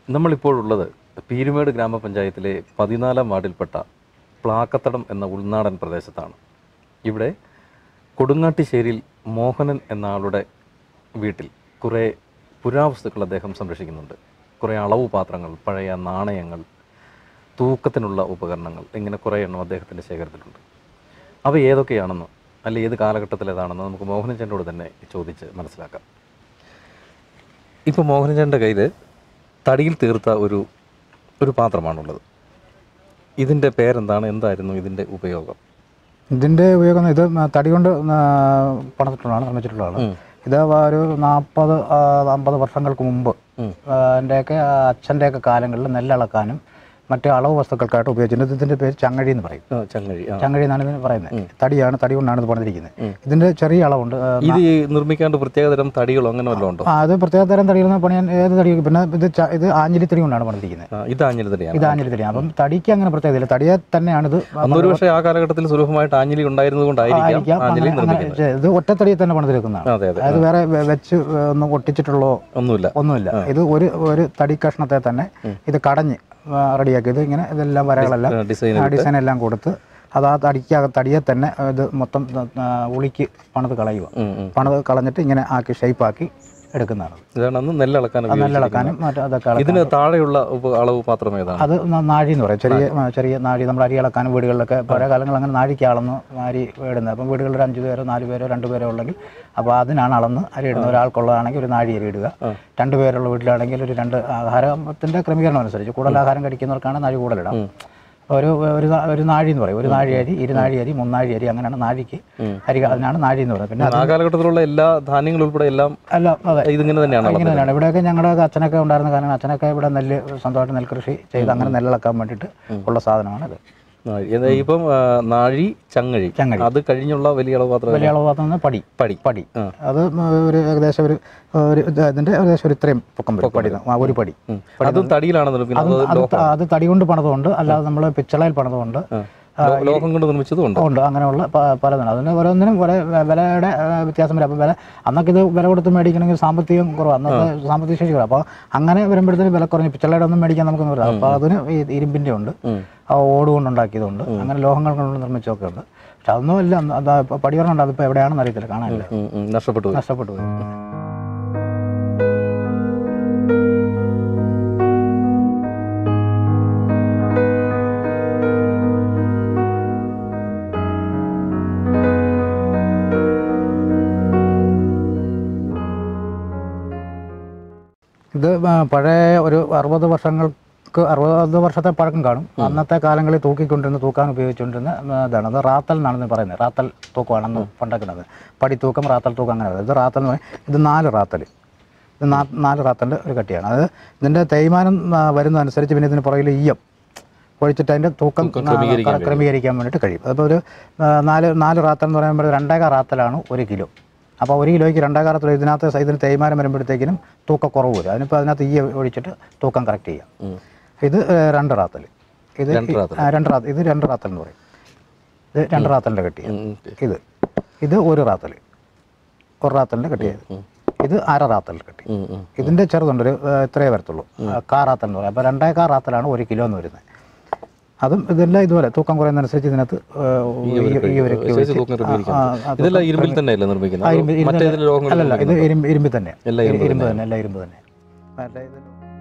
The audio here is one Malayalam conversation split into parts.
നമ്മളിപ്പോഴുള്ളത് പീരുമേട് ഗ്രാമപഞ്ചായത്തിലെ പതിനാലാം വാർഡിൽപ്പെട്ട പ്ലാക്കത്തടം എന്ന ഉൾനാടൻ പ്രദേശത്താണ് ഇവിടെ കൊടുങ്ങാട്ടിശ്ശേരിയിൽ മോഹനൻ എന്ന ആളുടെ വീട്ടിൽ കുറേ പുരാവസ്തുക്കൾ അദ്ദേഹം സംരക്ഷിക്കുന്നുണ്ട് കുറേ അളവ് പാത്രങ്ങൾ പഴയ നാണയങ്ങൾ തൂക്കത്തിനുള്ള ഉപകരണങ്ങൾ ഇങ്ങനെ കുറേ എണ്ണം അദ്ദേഹത്തിൻ്റെ ശേഖരത്തിലുണ്ട് അവ ഏതൊക്കെയാണെന്ന് അല്ലെ ഏത് കാലഘട്ടത്തിലേതാണെന്ന് നമുക്ക് മോഹനൻ ചേട്ടനോട് തന്നെ ചോദിച്ച് മനസ്സിലാക്കാം ഇപ്പോൾ മോഹനൻ ചേട്ടൻ്റെ കയ്യിൽ തടിയിൽ തീർത്ത ഒരു ഒരു പാത്രമാണുള്ളത് ഇതിൻ്റെ പേരെന്താണ് എന്തായിരുന്നു ഇതിൻ്റെ ഉപയോഗം ഇതിൻ്റെ ഉപയോഗം ഇത് തടി കൊണ്ട് ആ, പണിതിട്ടുള്ളതാണ് നിർമ്മിച്ചിട്ടുള്ളതാണ് ഇത് ഒരു നാൽപ്പത് അമ്പത് വർഷങ്ങൾക്ക് മുമ്പ് ആ, എൻ്റെയൊക്കെ അച്ഛൻ്റെയൊക്കെ കാലങ്ങളിൽ നെല്ലളക്കാനും മറ്റ് അളവ് വസ്തുക്കൾക്കായിട്ട് ഉപയോഗിച്ചിട്ടുണ്ട് ഇതിൻ്റെ പേര് ചങ്ങഴി എന്ന് പറയും ആ, ചങ്ങഴി ആ ചങ്ങഴി എന്നാണ് ഇതിന് പറയുന്നത് തടിയാണ് തടി കൊണ്ടാണ് ഇത് പണിതിരിക്കുന്നത് ഇതിൻ്റെ ചെറിയ അളവുണ്ട് ആ, ഇത് ഈ നിർമ്മിക്കാണ്ട് പ്രത്യേകതരം തടികളോ അങ്ങനെ വല്ലതും ഉണ്ടോ ആ, അത് പ്രത്യേക തരം തടിയിൽ നിന്ന് പണിയാൻ ഏത് തടി പിന്നെ ഇത് ച- ഇത് ആഞ്ഞിലി തടി കൊണ്ടാണ് പണിതിരിക്കുന്നത് ആ, ഇത് ആഞ്ഞിലി തടിയാണ് ഇത് ആഞ്ഞിലി തടിയാണ് അപ്പം തടിക്ക് അങ്ങനെ പ്രത്യേകതയില്ല തടിയെ തന്നെയാണ് ഇത് അന്നൊരു പക്ഷേ ആ കാലഘട്ടത്തിൽ സുലഭമായിട്ട് ആഞ്ഞിലി ഉണ്ടായിരുന്നത് കൊണ്ടായിരിക്കാം ആയിരിക്കാം ആഞ്ഞിലി അങ്ങനെ- അങ്ങനെ നിർമ്മിക്കുന്നത് ചെയ്ത് ഇത് ഒറ്റത്തടിയിൽ തന്നെ പണിതെടുക്കുന്നതാണ് അതെ അതെ അത് വേറെ വെ- വെച്ച് ഒന്നും ഒട്ടിച്ചിട്ടുള്ളോ ഒന്നുമില്ല ഒന്നുമില്ല ഇത് ഒരു ഒരു തടി കഷ്ണത്തെ തന്നെ ഇത് കടഞ്ഞ് ആ, റെഡിയാക്കി ഇത് ഇങ്ങനെ ഇതെല്ലാം വരകളെല്ലാം ഡിസൈൻ ആ ഡിസൈൻ എല്ലാം കൊടുത്ത് അത് ആ തടിക്ക് തടിയെ തന്നെ ഇത് മൊത്തം ആ, ഉളിക്ക് പണിത് കളയുക പണിത് കളഞ്ഞിട്ട് ഇങ്ങനെ ആക്കി ഷേപ്പാക്കി എടുക്കുന്നതാണ് ഇതാണ് അന്ന് നെല്ലളക്കാൻ അത് ഉപയോഗിച്ചത് നെല്ലളക്കാനും മറ്റു അതൊക്കെ അളക്കാനും. ഇതിന് താഴെയുള്ള ഉപ- അളവ് പാത്രം ഏതാണ് അത് ന- നാഴി എന്ന് പറയും ചെറിയ ആ, ചെറിയ നാഴി നമ്മൾ അരി അളക്കാനും വീടുകളിലൊക്കെ പഴയ കാലങ്ങളിൽ അങ്ങനെ നാഴിക്ക് അളന്ന് അരി ഇടുന്നത് അപ്പം വീടുകളിൽ ഒരു അഞ്ച് പേരോ നാല് പേരോ രണ്ട് പേരോ ഉണ്ടെങ്കിൽ അപ്പോൾ അതിനാണ് അളന്ന് അരി ഇടുന്നത് ഒരാൾക്കുള്ളതാണെങ്കിൽ ഒരു നാഴി അരി ഇടുക രണ്ട് പേരുള്ള വീട്ടിലാണെങ്കിൽ ഒരു രണ്ട് ആഹാരത്തിൻ്റെ ക്രമീകരണം അനുസരിച്ച് കൂടുതൽ ആഹാരം കഴിക്കുന്നവർക്കാണ് നാഴി കൂടുതലിടാം ഒരു ഒരു നാ- ഒരു നാഴി എന്ന് പറയും ഒരു നാഴി അരി ഇരുനാഴി അരി മുന്നാഴി അരി അങ്ങനെയാണ് നാഴിക്ക് അരി അതിനാണ് നാഴി എന്ന് പറയുന്നത് പിന്നെ ആ കാലഘട്ടത്തിലുള്ള എല്ലാ ധാന്യങ്ങളും ഉൾപ്പെടെ എല്ലാം അല്ല അതെ ഇതിങ്ങനെ തന്നെയാണ് ഇങ്ങനെ തന്നെയാണ് ഇവിടെയൊക്കെ ഞങ്ങളുടെ അച്ഛനൊക്കെ ഉണ്ടായിരുന്ന കാരണം അച്ഛനൊക്കെ ഇവിടെ നെല്ല് സ്വന്തമായിട്ട് നെൽകൃഷി ചെയ്ത് അങ്ങനെ നെല്ലിളക്കാൻ വേണ്ടിയിട്ട് ഉള്ള സാധനമാണ് ഇത് നാഴി ഇത് ഇപ്പം ആ, നാഴി ചങ്ങഴി ചങ്ങഴി. അത് കഴിഞ്ഞുള്ള വലിയ അളവ് പാത്രം വലിയ അളവ് പാത്രം പടി പടി പടി അത് ഒരു ഏകദേശം ഒരു ഒരു ഇത് അതിന്റെ ഏകദേശം ഒരു ഇത്രയും പൊക്കം വരും പടി ആ, ഒരു പടി ഉം. അതും തടിയിലാണ് നിർമ്മിക്കുന്നത് അത് അത് ത- അത് തടി കൊണ്ട് പണിതുകൊണ്ട് അല്ലാതെ നമ്മൾ പിച്ചളയിൽ പണിതുകൊണ്ട് ലോ- ലോഹം കൊണ്ട് നിർമ്മിച്ചതും ഉണ്ട് ഉണ്ട് അങ്ങനെയുള്ള പ- പലതുണ്ട് അതിന് ഓരോന്നിനും കുറെ വിലയുടെ ആ, വ്യത്യാസം വരും അപ്പോൾ വില അന്നൊക്കെ ഇത് വില കൊടുത്ത് മേടിക്കണമെങ്കിൽ സാമ്പത്തികം കുറവ് അന്നത്തെ സാമ്പത്തിക ശേഷി കുറവ് അപ്പോൾ അങ്ങനെ വരുമ്പോഴത്തേന് വില കുറഞ്ഞ് പിച്ചളയുടെ ഒന്നും മേടിക്കാൻ നമുക്ക് വരാം അപ്പോൾ അതിന് ഈ ഇരുമ്പിൻ്റെ ഉണ്ട് ആ ഓട് കൊണ്ട് ഉണ്ടാക്കിയതുണ്ട് അങ്ങനെ ലോഹങ്ങൾ കൊണ്ട് നിർമ്മിച്ചൊക്കെ ഉണ്ട് പക്ഷെ അതൊന്നും ഇല്ല അന്ന് അത് പടിയറന്നുണ്ട് അതിപ്പോൾ എവിടെയാണെന്ന് അറിയത്തില്ല കാണാനില്ല ഉം, ഉം. നഷ്ടപ്പെട്ടു പോയി. നഷ്ടപ്പെട്ടു പോയി ഇത് ആ, പഴയ ഒരു അറുപത് വർഷങ്ങൾക്ക് അറുപത് വർഷത്തെ പഴക്കം കാണും അന്നത്തെ കാലങ്ങളിൽ തൂക്കിക്കൊണ്ടിരുന്ന തൂക്കാൻ ഉപയോഗിച്ചുകൊണ്ടിരുന്ന ആ, ഇതാണ് അത് റാത്തൽ എന്നാണ് ഇത് പറയുന്നത് റാത്തൽ തൂക്കമാണെന്ന് പണ്ടാക്കുന്നത് പടി തൂക്കം റാത്തൽ തൂക്കം അങ്ങനെ പറയുന്നത് ഇത് റാത്തൽ എന്ന് പറയും ഇത് നാല് റാത്തൽ ഇത് നാ- നാല് റാത്തലിൻ്റെ ഒരു കട്ടിയാണ് അത് ഇതിൻ്റെ തേയ്മാനം ആ, വരുന്നതനുസരിച്ച് പിന്നെ ഇതിന് പുറകിൽ ഈയം ഒഴിച്ചിട്ട് അതിൻ്റെ തൂക്കം ആ, ക്രമീകരിക്കാൻ വേണ്ടിയിട്ട് കഴിയും അപ്പോൾ ഒരു ആ, നാല് നാല് റാത്തൽ എന്ന് പറയുമ്പോൾ രണ്ടേകാ റാത്തലാണ് ഒരു കിലോ അപ്പോൾ ഒരു കിലോയ്ക്ക് രണ്ടേകാ റാത്തൽ ഇതിനകത്ത് സ- ഇതിന് തേയ്മാനം വരുമ്പോഴത്തേക്കിനും തൂക്കക്കുറവ് വരും അതിനിപ്പോൾ അതിനകത്ത് ഈ ഒഴിച്ചിട്ട് തൂക്കം കറക്റ്റ് ചെയ്യാം ഇത് ആ, രണ്ട് റാത്തൽ ഇത് രണ്ട് റാത്തൽ. ആ, രണ്ട് റാത്തൽ ഇത് രണ്ട് റാത്തൽ എന്ന് പറയും ഇത് രണ്ട് റാത്തലിൻ്റെ കട്ടിയാണ് ഉം. ഇത് ഇത് ഒരു റാത്തൽ ഒരു റാത്തലിൻ്റെ കട്ടിയത് ഇത് അര റാത്തലിൻ്റെ കട്ടി ഉം, ഉം. ഇതിൻ്റെ ചെറുതുണ്ട് ഒരു ആ, ഇത്രയേ വരത്തുള്ളൂ ആ, കാറാത്തൽ എന്ന് പറയും അപ്പോൾ രണ്ടേ കാറാത്തലാണ് ഒരു കിലോ എന്ന് വരുന്നത് അതും ഇതെല്ലാം ഇതുപോലെ തൂക്കം കുറയുന്നതനുസരിച്ച് ഇതിനകത്ത് ആ, ഈ- ഈ ഒരു ശേഷി തൂക്കം ക്രമീകരിക്കാൻ ആ, പറ്റും. ആ, ഇതെല്ലാം ഇരുമ്പിൽ തന്നെയല്ലേ നിർമ്മിക്കുന്നത് ആ, അതോ ഇരുമ്പ്- ഇരുമ്പ് മറ്റേതിൽ ലോഹങ്ങൾ അല്ലല്ല ഇത് ഇരുമ്പ് ഇരുമ്പ് തന്നെ എല്ലാം ഇരുമ്പ് ഇരുമ്പ് തന്നെ എല്ലാം ഇരുമ്പ് തന്നെ മറ്റേ ഇത്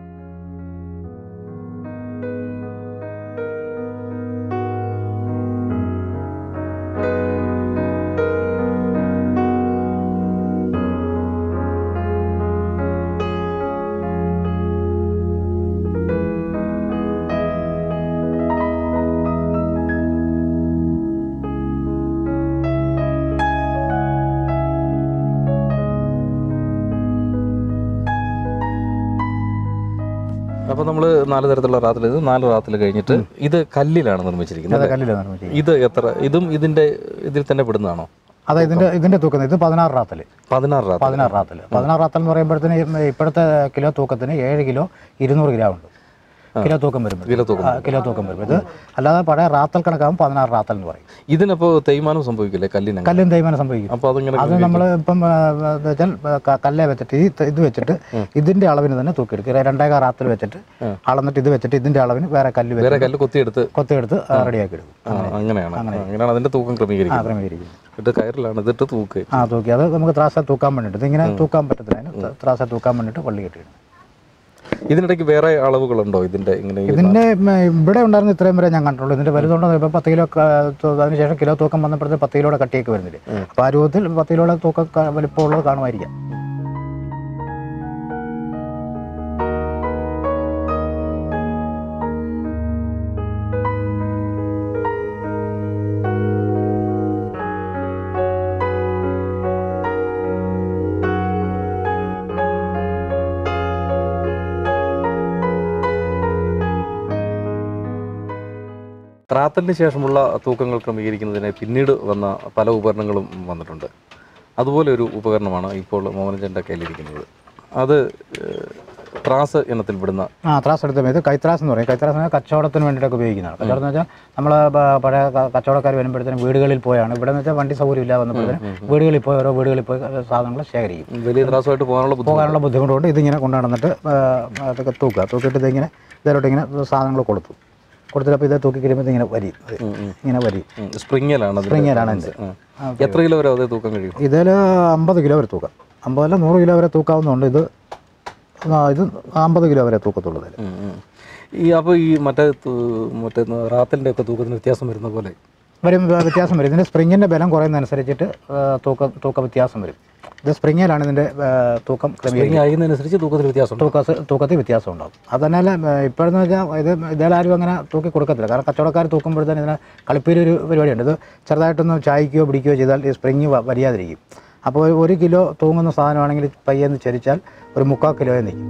അപ്പോൾ നമ്മൾ നാല് തരത്തിലുള്ള റാത്തിൽ ഇത് നാല് റാത്തിൽ കഴിഞ്ഞിട്ട് ഇത് കല്ലിലാണ് നിർമ്മിച്ചിരിക്കുന്നത് അത് കല്ലിലാണ് നിർമ്മിച്ചിരിക്കുന്നത് ഇത് എത്ര ഇതും ഇതിന്റെ ഇതിൽ തന്നെ പെടുന്നതാണോ അതെ ഇതിൻ്റെ ഇതിൻ്റെ തൂക്കം ഇത് പതിനാറ് റാത്തൽ പതിനാറ് റാത്ത് പതിനാറ് റാത്തൽ പതിനാറ് റാത്തൽ എന്ന് പറയുമ്പോഴത്തേന് ഇപ്പോഴത്തെ കിലോ തൂക്കത്തിന് ഏഴ് കിലോ ഇരുന്നൂറ് ഗ്രാം ഉണ്ട് കിലോ തൂക്കം വരുമ്പോൾ കിലോ തൂക്കം കിലോ തൂക്കം വരും ഇത് അല്ലാതെ പഴയ റാത്തൽ കണക്കാകും പതിനാറ് റാത്തൽ എന്ന് പറയും ഇതിനപ്പോൾ തേയ്മാനം സംഭവിക്കില്ലേ കല്ലിന് കല്ലും തേയ്മാനം സംഭവിക്കും അപ്പോൾ അതിങ്ങനെ അത് നമ്മൾ ഇപ്പം ആ, എന്താ വെച്ചാൽ ക- കല്ലേ വെച്ചിട്ട് ഈ ത- ഇത് വെച്ചിട്ട് ഇതിന്റെ അളവിന് തന്നെ തൂക്കിയെടുക്കുക രണ്ടേകാൽ റാത്തിൽ വെച്ചിട്ട് അളന്നിട്ട് ഇത് വെച്ചിട്ട് ഇതിന്റെ അളവിന് വേറെ കല്ല് വേറെ വെച്ച് കല്ല് കൊത്തിയെടുത്ത് കൊത്തിയെടുത്ത് റെഡിയാക്കി എടുക്കും ആ, അങ്ങനെയാണ് ആ, അങ്ങനെയാണ് അതിന്റെ തൂക്കം ആ ക്രമീകരിക്കുന്നത് ക്രമീകരിക്കും ഇത് കയറിലാണ് ഇതിട്ട് തൂക്ക് ആ തൂക്കി അത് നമുക്ക് ത്രാസ തൂക്കാൻ വേണ്ടിയിട്ട് ഇതിങ്ങനെ തൂക്കാൻ പറ്റത്തില്ല അതിന് ത്രാസ തൂക്കാൻ വേണ്ടിയിട്ട് വള്ളി കെട്ടിയിടും ഇതിനിടയ്ക്ക് വേറെ അളവുകളുണ്ടോ ഇതിന്റെ ഇങ്ങനെ ഈ ഇതിന്റെ ഉം, ഇവിടെ ഉണ്ടായിരുന്ന ഇത്രയും വരെ ഞാൻ കണ്ടുള്ളൂ ഇതിന്റെ വലുതുണ്ടോ ഇപ്പം പത്ത് കിലോ ക- തു- അതിനുശേഷം കിലോ തൂക്കം വന്നപ്പോഴത്തെ പത്ത് കിലോയുടെ കട്ടിയൊക്കെ വരുന്നില്ലേ അപ്പോൾ ആ രൂപത്തിൽ പത്ത് കിലോയുടെ തൂക്കം ക- വലിപ്പമുള്ളത് കാണുമായിരിക്കാം ത്രാത്തലിന് ശേഷമുള്ള തൂക്കങ്ങൾ ക്രമീകരിക്കുന്നതിന് പിന്നീട് വന്ന പല ഉപകരണങ്ങളും വന്നിട്ടുണ്ട് അതുപോലെ ഒരു ഉപകരണമാണ് ഇപ്പോൾ മോഹനചൻ്റെ കയ്യിലിരിക്കുന്നത് അത് ഏഹ്, ത്രാസ് ഇനത്തിൽപ്പെടുന്ന ആ ത്രാസ് എടുത്ത ഇത് കൈത്രാസ് എന്ന് പറയും കൈത്രാസ് എന്ന് പറഞ്ഞാൽ കച്ചവടത്തിന് വേണ്ടിയിട്ടൊക്കെ ഉപയോഗിക്കുന്നതാണ് കച്ചവടം എന്ന് വെച്ചാൽ നമ്മൾ പഴയ ക- കച്ചവടക്കാർ വരുമ്പോഴത്തേനും വീടുകളിൽ പോയാണ് ഇവിടെ എന്ന് വെച്ചാൽ വണ്ടി സൗകര്യം ഇല്ല വന്നപ്പോഴത്തേനും വീടുകളിൽ പോയി ഓരോ വീടുകളിൽ പോയി സാധനങ്ങൾ ശേഖരിക്കും വലിയ ത്രാസുമായിട്ട് പോകാനുള്ള ബുദ്ധിമുട്ട് പോകാനുള്ള ബുദ്ധിമുട്ടുകൊണ്ട് ഇതിങ്ങനെ കൊണ്ടു നടന്നിട്ട് ആ, അതൊക്കെ തൂക്കുക തൂക്കിയിട്ട് ഇതിങ്ങനെ ഇതിലോട്ട് ഇങ്ങനെ സാധനങ്ങൾ കൊടുത്തു കൊടുത്തിട്ട് അപ്പോൾ ഇത് തൂക്കി കഴിയുമ്പോൾ ഇതിങ്ങനെ വരി ഇങ്ങനെ വരി സ്പ്രിങ്ങിലാണ് അതിന്റെ സ്പ്രിങ്ങിലാണ് ലെൻസ്. ആ. എത്ര കിലോ വരെ അതേ തൂക്കം കഴിയും ഇതിൽ അമ്പത് കിലോ വരെ തൂക്കാം അമ്പതല്ല നൂറ് കിലോ വരെ തൂക്കാവുന്നതുണ്ട് ഇത് ആ, ഇത് അമ്പത് കിലോ വരെ തൂക്കത്തുള്ളൂ ഇതിൽ ഉം, ഉം. ഈ അപ്പോൾ ഈ മറ്റേ തു- മറ്റേ റാത്തലിൻ്റെ ഒക്കെ തൂക്കത്തിന് വ്യത്യാസം വരുന്ന പോലെ വരും വ്യത്യാസം വരും ഇതിൻ്റെ സ്പ്രിങ്ങിൻ്റെ ബലം കുറയുന്നതനുസരിച്ചിട്ട് ആ, തൂക്കം തൂക്ക വ്യത്യാസം വരും ഇത് സ്പ്രിങ്ങിലാണ് ഇതിൻ്റെ ആ, തൂക്കം ക്രമീകരിക്കുന്നത് സ്പ്രിങ് ആയിരുന്നതിനനുസരിച്ച് തൂക്കത്തിൽ വ്യത്യാസം തൂക്ക തൂക്കത്തിൽ വ്യത്യാസം ഉണ്ടാകും അതന്നെ ഇപ്പോഴെന്ന് വെച്ചാൽ ഇത് ഇതേലാരും അങ്ങനെ തൂക്കി കൊടുക്കത്തില്ല കാരണം കച്ചവടക്കാർ തൂക്കുമ്പോഴത്തേന് ഇതിന് കളിപ്പീര് ഒരു പരിപാടിയുണ്ട് ഇത് ചെറുതായിട്ടൊന്ന് ചായ്ക്കുകയോ പിടിക്കുകയോ ചെയ്താൽ ഈ സ്പ്രിങ് വ- വരിയാതിരിക്കും അപ്പോൾ ഒരു- ഒരു കിലോ തൂങ്ങുന്ന സാധനമാണെങ്കിൽ പയ്യെന്ന് ചരിച്ചാൽ ഒരു മുക്കാൽ കിലോയെ നിൽക്കും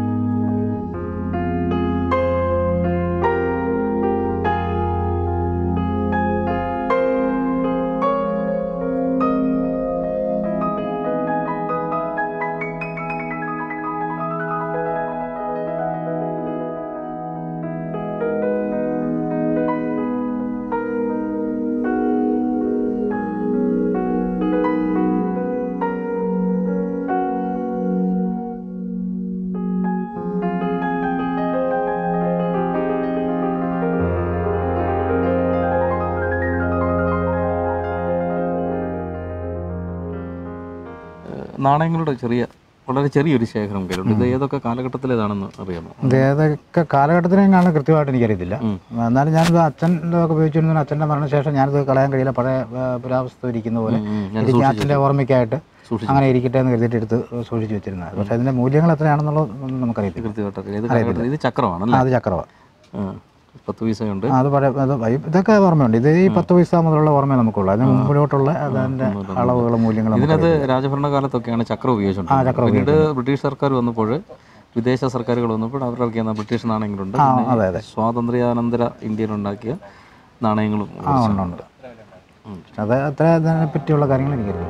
ഏഹ് നാണയങ്ങളുടെ ചെറിയ വളരെ ചെറിയൊരു ശേഖരം കയ്യിലുണ്ട് ഇത് ഏതൊക്കെ കാലഘട്ടത്തിലേതാണെന്ന് അറിയാമോ ഇത് ഏതൊക്കെ കാലഘട്ടത്തിനെങ്ങാണ് കൃത്യമായിട്ട് എനിക്കറിയത്തില്ല എന്നാലും ഞാനിത് അച്ഛൻ്റെ ഒക്കെ ഉപയോഗിച്ചിരുന്ന അച്ഛൻ്റെ മരണശേഷം ഞാനിത് കളയാൻ കഴിയില്ല പഴയ ആ, പുരാവസ്തു ഇരിക്കുന്ന പോലെ ഉം, ഞാൻ ഇത് ഞാൻ അച്ഛൻ്റെ ഓർമ്മയ്ക്കായിട്ട് സൂക്ഷിച്ചു. അങ്ങനെ ഇരിക്കട്ടെ എന്ന് കരുതിയിട്ട് എടുത്ത് സൂക്ഷിച്ച് വെച്ചിരുന്നത് പക്ഷേ അതിൻ്റെ മൂല്യങ്ങൾ എത്രയാണെന്നുള്ളത് ഒന്നും നമുക്കറിയത്തില്ല കൃത്യമായിട്ടറിയില്ല ഇത് കാലഘട്ടത്തിൽ ഇത് ചക്രമാണല്ലേ ആ, അത് ചക്രവാണ് ആ, പത്ത് പൈസയുണ്ട് ആ, അത് പഴയ അത് വൈ- ഇതൊക്കെ ഓർമ്മയുണ്ട് ഇത് ഈ പത്ത് പൈസ മുതലുള്ള ഓർമ്മ നമുക്കുള്ളൂ അതിന് മുമ്പിലോട്ടുള്ള അതിൻ്റെ അളവുകളും മൂല്യങ്ങളും നമുക്ക് ഇതിനകത്ത് രാജഭരണകാലത്തൊക്കെയാണ് ചക്രം ഉപയോഗിച്ചുകൊണ്ടിരുന്നത് പിന്നീട് ബ്രിട്ടീഷ് സർക്കാർ വന്നപ്പോൾ വിദേശ സർക്കാരുകൾ വന്നപ്പോൾ അവർ ഇറക്കിയ ബ്രിട്ടീഷ് നാണയങ്ങളുണ്ട് അതെ, പിന്നെ അതെ. സ്വാതന്ത്ര്യാനന്തര ഇന്ത്യയിൽ ഉണ്ടാക്കിയ നാണയങ്ങളും ആ ഉണ്ട് ഉണ്ട് അത് അത്ര അതിനെ പറ്റിയുള്ള കാര്യങ്ങൾ എനിക്കറിയാം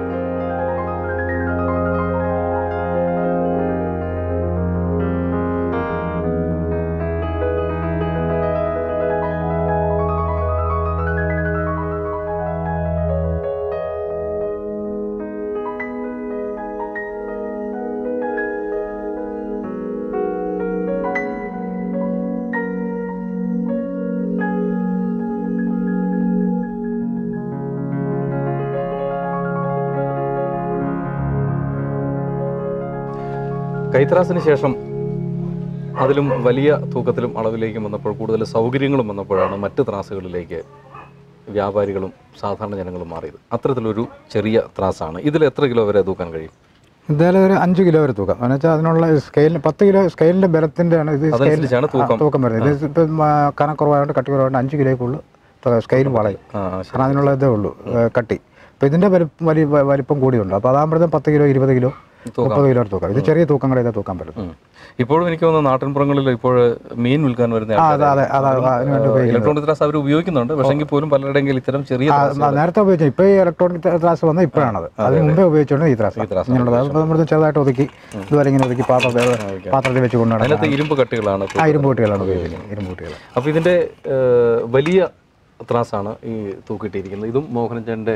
കൈത്രാസിന് ശേഷം അതിലും വലിയ തൂക്കത്തിലും അളവിലേക്കും വന്നപ്പോൾ കൂടുതൽ സൗകര്യങ്ങളും വന്നപ്പോഴാണ് മറ്റ് ത്രാസുകളിലേക്ക് വ്യാപാരികളും സാധാരണ ജനങ്ങളും മാറിയത് അത്തരത്തിലൊരു ചെറിയ ത്രാസാണ് ഇതിൽ എത്ര കിലോ വരെ തൂക്കാൻ കഴിയും എന്തായാലും ഒരു അഞ്ച് കിലോ വരെ തൂക്കാം എന്ന് വെച്ചാൽ അതിനുള്ള സ്കെയിലിന് പത്ത് കിലോ സ്കെയിലിൻ്റെ ബലത്തിൻ്റെ ആണ് ഇത് സ്കെയിൽ അതനുസരിച്ചാണ് തൂക്കം തൂക്കം വരുന്നത് ഇത് ഇപ്പം ആ, കനക്കുറവായതുകൊണ്ട് കട്ടി കുറവായതുകൊണ്ട് അഞ്ച് കിലോയ്ക്കുള്ളൂ സ്കെയിലും വളയും ആ ശരി കാരണം അതിനുള്ള ഇതേ ഉള്ളൂ ഏ, കട്ടി അപ്പോൾ ഇതിൻ്റെ വലിപ്പം വലിയ വലിപ്പം കൂടിയുണ്ട് അപ്പോൾ അതാകുമ്പോഴത്തേക്കും പത്ത് കിലോ ഇരുപത് കിലോ മുപ്പത് കിലോ തൂക്കാം ഇത് ചെറിയ തൂക്കങ്ങൾ ചെയ്താൽ തൂക്കാൻ പറ്റും ഉം. ഇപ്പോഴും എനിക്ക് തോന്നുന്നു നാട്ടിൻപുറങ്ങളിൽ ഇപ്പോൾ മീൻ വിൽക്കാൻ വരുന്ന ആ അതെ അതെ അതെ അതിന് വേണ്ടി ഉപയോഗിക്കുന്നത് ഇലക്ട്രോണിക് ത്രാസ് അവർ ഉപയോഗിക്കുന്നുണ്ട് പക്ഷെങ്കിൽ പോലും പലരുടെയെങ്കിൽ ഇത്തരം ചെറിയ ആ, ത്രാസ് ന- നേരത്തെ ഉപയോഗിച്ചു ഇപ്പോൾ ഈ ഇലക്ട്രോണിക് ത്രാസ് വന്നത് ഇപ്പോഴാണത് അതിന് മുമ്പേ ഉപയോഗിച്ചുകൊണ്ട് ഈ ത്രാസ് ഇങ്ങനെയുള്ളത് അത് നമ്മൾ ചെറുതായിട്ട് ഒതുക്കി ഇതുവരെ ഇങ്ങനെ ഒതുക്കി പാത്രത്തിൽ പാത്രത്തിൽ വെച്ച് കൊണ്ടുവരണം അതിനകത്ത് ഇരുമ്പ് കട്ടികളാണ് ഇപ്പോൾ. ആ ഇരുമ്പ് കൂട്ടികളാണ് ഉപയോഗിക്കുന്നത് ഇരുമ്പ് കൂട്ടികൾ അപ്പോൾ ഇതിൻ്റെ ഏഹ്, വലിയ ത്രാസാണ് ഈ തൂക്കിയിട്ടിരിക്കുന്നത് ഇതും മോഹനചന്ദ്രൻ്റെ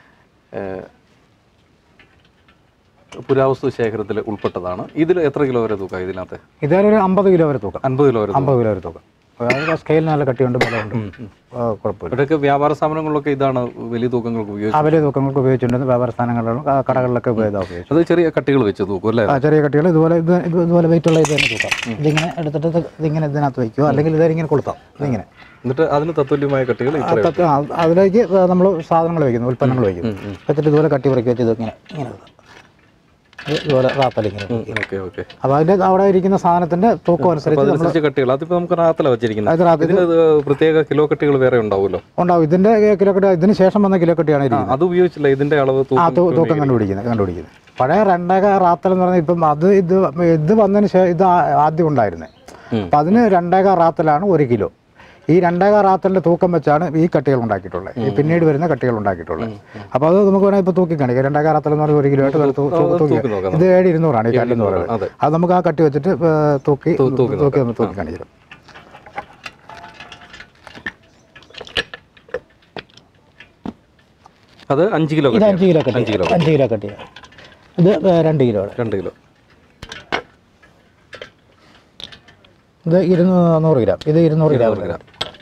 പുരാവസ്തു ശേഖരത്തിൽ ഉൾപ്പെട്ടതാണ് ഇതിൽ എത്ര കിലോ വരെ തൂക്കാം ഇതിനകത്ത് ഇതൊരു അമ്പത് കിലോ വരെ തൂക്കം അൻപത് കിലോ വരെ തൂക്കാം. അമ്പത് കിലോ വരെ തൂക്കം അതായത് സ്കെയിൽ നല്ല കട്ടിയുണ്ട് ബലമുണ്ട് ആ, കുഴപ്പമില്ല ഇവിടെയൊക്കെ വ്യാപാര സ്ഥാപനങ്ങളിലൊക്കെ ഇതാണ് വലിയ തൂക്കങ്ങൾക്ക് ആ ഉപയോഗിച്ചത് വലിയ തൂക്കങ്ങൾക്ക് ഉപയോഗിച്ചിട്ടുണ്ട് വ്യാപാര സ്ഥാനങ്ങളിലും ആ, കടകളിലൊക്കെ ഉപയോഗിച്ചാൽ ഉപയോഗിച്ചു അത് ചെറിയ കട്ടികൾ വെച്ച് തൂക്കും അല്ലേ ആ ചെറിയ കട്ടികൾ ഇതുപോലെ ഇത് ഇത് ഇതുപോലെ വെയിറ്റ് ഉള്ള ഇത് തന്നെ തൂക്കാം ഇതിങ്ങനെ എടുത്തിട്ട് ഇത് ഇതിങ്ങനെ ഇതിനകത്ത് വയ്ക്കുക അല്ലെങ്കിൽ ഇതിങ്ങനെ കൊളുത്താം ഇതിങ്ങനെ എന്നിട്ട് അതിന് തത്തുല്യമായ കട്ടികൾ ആ, ഇത്ര തട്ട് ആ, അതിലേക്ക് നമ്മൾ സാധനങ്ങൾ വയ്ക്കുന്നു ഉൽപ്പന്നങ്ങൾ വയ്ക്കുന്നു വെച്ചിട്ട് ഇതുപോലെ കട്ടി പറിക്കുക വെച്ച് ഇത് ഇങ്ങനെ ഇങ്ങനെ വെക്കുക. ഇത് ഇതുപോലെ റാത്തൽ ഇങ്ങനെ വെക്കുക. ഓക്കെ ഓക്കെ അപ്പോൾ അതിൻ്റെ അവിടെ ഇരിക്കുന്ന സാധനത്തിൻ്റെ തൂക്കം അനുസരിച്ച് നമ്മൾ അതനുസരിച്ച് കട്ടികൾ അതിപ്പോൾ നമുക്ക് റാത്തല വെച്ചിരിക്കുന്നത് അത് റാത്തൽ ഇതിന് ഇത് പ്രത്യേക കിലോ കട്ടികൾ വേറെ ഉണ്ടാവുമല്ലോ ഉണ്ടാവും ഇതിൻ്റെ കിലോ കട്ടി ഇതിന് ശേഷം വന്ന കിലോ കട്ടിയാണ് ഇരിക്കുന്നത് അത് ഉപയോഗിച്ചില്ല ഇതിന്റെ അളവ് ആ തൂക്കം തൂ- തൂക്കം കണ്ടുപിടിക്കുന്നത് കണ്ടുപിടിക്കുന്നത് പഴയ രണ്ടേക റാത്തൽ എന്ന് പറഞ്ഞാൽ ഇപ്പം അത് ഇത് ഇത് വന്നതിന് ശേഷം ഇത് ആ- ആദ്യം ഉണ്ടായിരുന്നത് ഉം. അപ്പം അതിന് രണ്ടേക റാത്തലാണ് ഒരു കിലോ ഈ രണ്ടേക റാത്തലിൻ്റെ തൂക്കം വെച്ചാണ് ഈ കട്ടികൾ ഉണ്ടാക്കിയിട്ടുള്ളത് ഈ പിന്നീട് വരുന്ന കട്ടികൾ ഉണ്ടാക്കിയിട്ടുള്ളത് അപ്പോൾ അത് നമുക്ക് വേണമെങ്കിൽ ഇപ്പോൾ തൂക്കി കാണിക്കാം രണ്ടേക റാത്തൽ എന്ന് പറഞ്ഞാൽ ഒരു കിലോ ആയിട്ട് തൂ- തൂ- തൂക്കി തൂക്കി നോക്കാം ഇത് ഏഴ് ഇരുന്നൂറാണ് ഈ കല്ലെന്ന് പറയുന്നത് അതെ അത് നമുക്ക് ആ കട്ടി വെച്ചിട്ട് ഏ, തൂക്കി തൂക്കി ഒന്ന് തൂക്കി കാണിക്കാം അത് അഞ്ച് കിലോ ഇത് കട്ടിയാണ്. അഞ്ച് കിലോ കട്ടി അഞ്ച് കിലോ അഞ്ച് കിലോ കട്ടിയാണ് ഇത് ഏ, രണ്ട് കിലോ രണ്ട് കിലോ ഇത് ഇരുന്നൂറ് ഗ്രാം ഇത് ഇരുന്നൂറ് ഗ്രാം ഗ്രാം.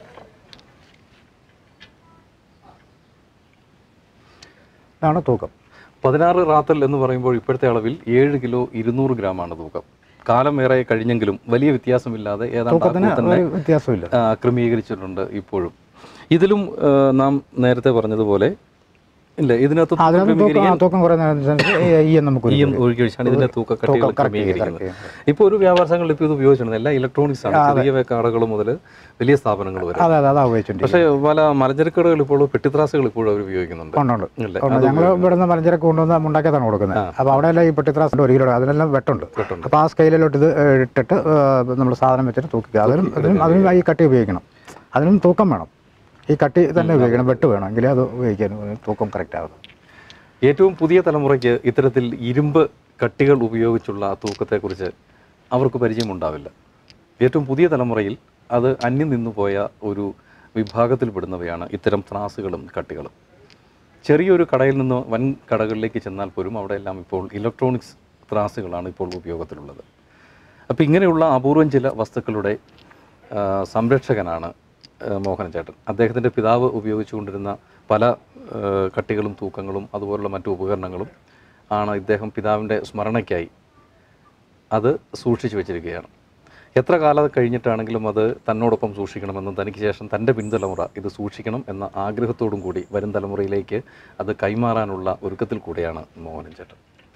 ഇതാണ് തൂക്കം പതിനാറ് റാത്തൽ എന്ന് പറയുമ്പോൾ ഇപ്പോഴത്തെ അളവിൽ ഏഴ് കിലോ ഇരുന്നൂറ് ഗ്രാമാണ് തൂക്കം കാലം ഏറെ കഴിഞ്ഞെങ്കിലും വലിയ വ്യത്യാസമില്ലാതെ ഏതാണ്ട് ആ തൂക്കത്തിന് കൂട്ടന്നെ, ഒരു വ്യത്യാസമില്ല ആ, ക്രമീകരിച്ചിട്ടുണ്ട് ഇപ്പോഴും ഇതിലും ആ, നാം നേരത്തെ പറഞ്ഞതുപോലെ ഇല്ല ഇതിനകത്ത് തൂക്കം അതിനകത്ത് തൂക്കം ക്രമീകരിക്കാൻ ആ, തൂക്കം കുറയുന്നതനുസരിച്ച് ഈ എൻ നമുക്ക് ഈ ഒഴുകി ഒഴിച്ചാണ് ഇതിന്റെ തൂക്കക്കട്ടികൾ ക്രമീകരിക്കുന്നത് ഇപ്പോൾ ഒരു വ്യാപാര സംഘങ്ങളിൽ ഇപ്പോൾ ഇത് ഉപയോഗിച്ചിട്ടുണ്ട് എല്ലാം ഇലക്ട്രോണിക്സ് ആണ് ചെറിയ കടകൾ മുതൽ വലിയ സ്ഥാപനങ്ങൾ വരെ അതെ അതെ അതാ ഉപയോഗിച്ചോണ്ടിരിക്കുന്നത് പക്ഷേ പല മലഞ്ചരക്കടകൾ ഇപ്പോൾ പെട്ടിത്രാസുകൾ ഇപ്പോഴും അവർ ഉപയോഗിക്കുന്നുണ്ട് ഉണ്ട് ഉണ്ട് ഇല്ലേ? ഉണ്ട് ഞങ്ങൾ ഇവിടുന്ന് മലഞ്ചരക്ക് കൊണ്ടുവന്ന് മുണ്ടാക്കിയതാണ് കൊടുക്കുന്നത് അപ്പോൾ അവിടെ എല്ലാം ഈ പെട്ടിത്രാസുണ്ട് ഒരു കിലോ അതിനെല്ലാം വെട്ടുണ്ട് വെട്ടുണ്ട്. അപ്പോൾ ആ സ്കെയിലിലോട്ട് ഇത് ഏ, ഇട്ടിട്ട് നമ്മൾ സാധനം വെച്ചിട്ട് തൂക്കിക്കുക അതിനും അതിനും അതിനും ഈ കട്ടി ഉപയോഗിക്കണം അതിനും തൂക്കം വേണം ഈ കട്ടി തന്നെ ഉപയോഗിക്കണം വെട്ട് വേണം എങ്കിലേ അത് ഉപയോഗിക്കാൻ തൂക്കം കറക്റ്റ് ആകും ഏറ്റവും പുതിയ തലമുറയ്ക്ക് ഇത്തരത്തിൽ ഇരുമ്പ് കട്ടികൾ ഉപയോഗിച്ചുള്ള തൂക്കത്തെക്കുറിച്ച് അവർക്ക് പരിചയമുണ്ടാവില്ല ഏറ്റവും പുതിയ തലമുറയിൽ അത് അന്യം നിന്നു പോയ ഒരു വിഭാഗത്തിൽപ്പെടുന്നവയാണ് ഇത്തരം ത്രാസുകളും കട്ടികളും ചെറിയൊരു കടയിൽ നിന്ന് വൻ കടകളിലേക്ക് ചെന്നാൽ പോലും അവിടെ എല്ലാം ഇപ്പോൾ ഇലക്ട്രോണിക്സ് ത്രാസുകളാണ് ഇപ്പോൾ ഉപയോഗത്തിലുള്ളത് അപ്പോൾ ഇങ്ങനെയുള്ള അപൂർവം ചില വസ്തുക്കളുടെ ആ, സംരക്ഷകനാണ് ആ, മോഹനൻ ചേട്ടൻ അദ്ദേഹത്തിൻ്റെ പിതാവ് ഉപയോഗിച്ചുകൊണ്ടിരുന്ന പല ആ, കട്ടികളും തൂക്കങ്ങളും അതുപോലുള്ള മറ്റു ഉപകരണങ്ങളും ആണ് ഇദ്ദേഹം പിതാവിൻ്റെ സ്മരണയ്ക്കായി അത് സൂക്ഷിച്ചു വെച്ചിരിക്കുകയാണ് എത്ര കാലം കഴിഞ്ഞിട്ടാണെങ്കിലും അത് തന്നോടൊപ്പം സൂക്ഷിക്കണമെന്നും തനിക്ക് ശേഷം തൻ്റെ പിൻതലമുറ ഇത് സൂക്ഷിക്കണം എന്ന ആഗ്രഹത്തോടും കൂടി വരും തലമുറയിലേക്ക് അത് കൈമാറാനുള്ള ഒരുക്കത്തിൽ കൂടിയാണ് മോഹനൻ ചേട്ടൻ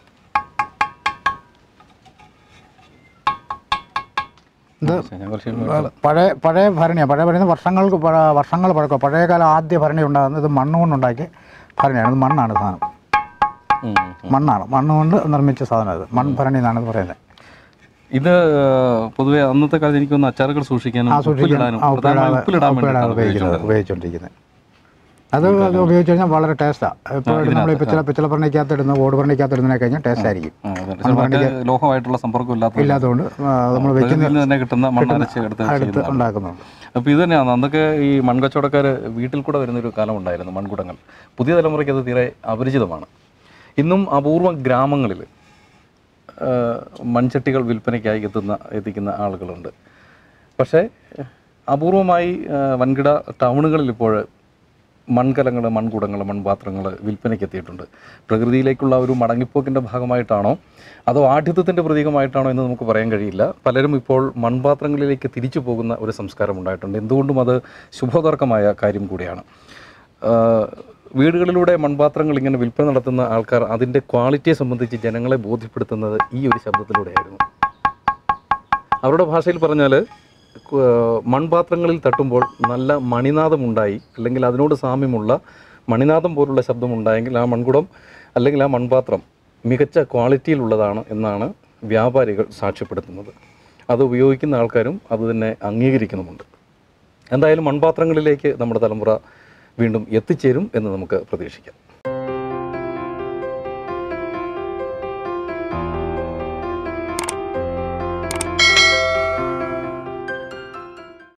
ഇത് ഞാൻ കുറച്ച് പഴയ പഴയ ഭരണിയാണ് പഴയ ഭരണി വർഷങ്ങൾക്ക് പഴ- വർഷങ്ങൾ പഴക്കം പഴയ കാലം ആദ്യ ഭരണി ഉണ്ടാകുന്നത് ഇത് മണ്ണ് കൊണ്ടുണ്ടാക്കിയ ഭരണിയാണ് ഇത് മണ്ണാണ് സാധനം ഉം. മണ്ണാണ് മണ്ണ് കൊണ്ട് നിർമ്മിച്ച സാധനം ഇത് മൺഭരണി എന്നാണ് ഇത് പറയുന്നത് ഇത് പൊതുവെ അന്നത്തെ കാലത്ത് എനിക്കൊന്ന് അച്ചാറുകൾ സൂക്ഷിക്കാനും ആ സൂക്ഷിക്കാൻ ഉപ്പിലിടാനും ആ പ്രധാനമായും ഉപ്പിടാതെ ഉപ്പിലിടാൻ ഉപ്പിടാതെ വേണ്ടിയിട്ടാണ് ഉപയോഗിക്കുന്നത് ഉപയോഗിച്ചുകൊണ്ടിരുന്നത്. ഉപയോഗിച്ചുകൊണ്ടിരിക്കുന്നത് അത് അത് ഉപയോഗിച്ച് കഴിഞ്ഞാൽ വളരെ ടേസ്റ്റാണ് ഇപ്പോൾ നമ്മൾ ഈ പിച്ചള പിച്ചള ഭരണിക്കകത്ത് ഇടുന്ന ഓട് ഭരണിക്കകത്ത് ഇടുന്നതിനെ കഴിഞ്ഞാൽ ടേസ്റ്റ് ആയിരിക്കും ആ, അതെ. പക്ഷേ മറ്റ് ലോഹമായിട്ടുള്ള സമ്പർക്കം ഇല്ലാത്ത ഇല്ലാത്തതുകൊണ്ട് നമ്മൾ വെക്കുന്ന പ്രകൃതിയിൽ നിന്ന് തന്നെ കിട്ടുന്ന മണ്ണരച്ച് എടുത്ത് അടുത്ത് ചെയ്യുന്നതാണ്. ഉണ്ടാക്കുന്നുണ്ട് അപ്പോൾ ഇത് തന്നെയാണ് അന്നൊക്കെ ഈ മൺകച്ചവടക്കാർ വീട്ടിൽ കൂടെ വരുന്നൊരു കാലം ഉണ്ടായിരുന്നു മൺകുടങ്ങൾ പുതിയ തലമുറയ്ക്ക് അത് തീരെ അപരിചിതമാണ് ഇന്നും അപൂർവ ഗ്രാമങ്ങളിൽ ആ, മൺചട്ടികൾ വിൽപ്പനയ്ക്കായി എത്തുന്ന എത്തിക്കുന്ന ആളുകളുണ്ട് പക്ഷേ അപൂർവമായി ആ, വൻകിട ടൗണുകളിൽ ഇപ്പോൾ മൺകലങ്ങൾ മൺകുടങ്ങൾ മൺപാത്രങ്ങൾ വിൽപ്പനയ്ക്ക് എത്തിയിട്ടുണ്ട് പ്രകൃതിയിലേക്കുള്ള ഒരു മടങ്ങിപ്പോക്കിൻ്റെ ഭാഗമായിട്ടാണോ അതോ ആഠ്യത്വത്തിൻ്റെ പ്രതീകമായിട്ടാണോ എന്ന് നമുക്ക് പറയാൻ കഴിയില്ല പലരും ഇപ്പോൾ മൺപാത്രങ്ങളിലേക്ക് തിരിച്ചു പോകുന്ന ഒരു സംസ്കാരം ഉണ്ടായിട്ടുണ്ട് എന്തുകൊണ്ടും അത് ശുഭതർക്കമായ കാര്യം കൂടിയാണ് ആ, വീടുകളിലൂടെ മൺപാത്രങ്ങൾ ഇങ്ങനെ വിൽപ്പന നടത്തുന്ന ആൾക്കാർ അതിൻ്റെ ക്വാളിറ്റിയെ സംബന്ധിച്ച് ജനങ്ങളെ ബോധ്യപ്പെടുത്തുന്നത് ഈ ഒരു ശബ്ദത്തിലൂടെയായിരുന്നു അവരുടെ ഭാഷയിൽ പറഞ്ഞാൽ മൺപാത്രങ്ങളിൽ തട്ടുമ്പോൾ നല്ല മണിനാദമുണ്ടായി അല്ലെങ്കിൽ അതിനോട് സാമ്യമുള്ള മണിനാദം പോലുള്ള ശബ്ദമുണ്ടായെങ്കിൽ ആ മൺകുടം അല്ലെങ്കിൽ ആ മൺപാത്രം മികച്ച ക്വാളിറ്റിയിലുള്ളതാണ് എന്നാണ് വ്യാപാരികൾ സാക്ഷ്യപ്പെടുത്തുന്നത് അത് ഉപയോഗിക്കുന്ന ആൾക്കാരും അത് തന്നെ അംഗീകരിക്കുന്നുമുണ്ട് എന്തായാലും മൺപാത്രങ്ങളിലേക്ക് നമ്മുടെ തലമുറ വീണ്ടും എത്തിച്ചേരും എന്ന് നമുക്ക് പ്രതീക്ഷിക്കാം